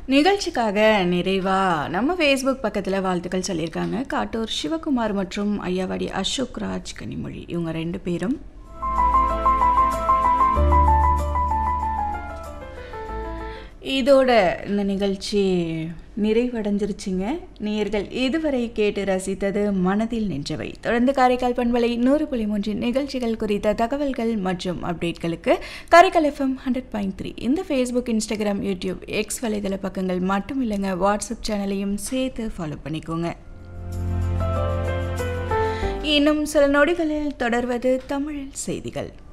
நிகழ்ச்சிக்காக நிறைவா நம்ம ஃபேஸ்புக் பக்கத்தில் வாழ்த்துக்கள் சொல்லியிருக்காங்க காட்டூர் சிவகுமார் மற்றும் ஐயாவாடி அசோக் ராஜ் கனிமொழி இவங்க ரெண்டு பேரும் இதோட இந்த நிகழ்ச்சி நிறைவடைஞ்சிருச்சுங்க நேர்கள் இதுவரை கேட்டு ரசித்தது மனதில் நின்றவை தொடர்ந்து காரைக்கால் பண்பலை நூறு புள்ளி மூன்றின் நிகழ்ச்சிகள் குறித்த தகவல்கள் மற்றும் அப்டேட்களுக்கு Karaikal FM hundred point three இந்த ஃபேஸ்புக் இன்ஸ்டாகிராம் யூடியூப் எக்ஸ் வலைதள பக்கங்கள் மட்டும் இல்லைங்க வாட்ஸ்அப் சேனலையும் சேர்த்து ஃபாலோ பண்ணிக்கோங்க இன்னும் சில நொடிகளில் தொடர்வது தமிழில் செய்திகள்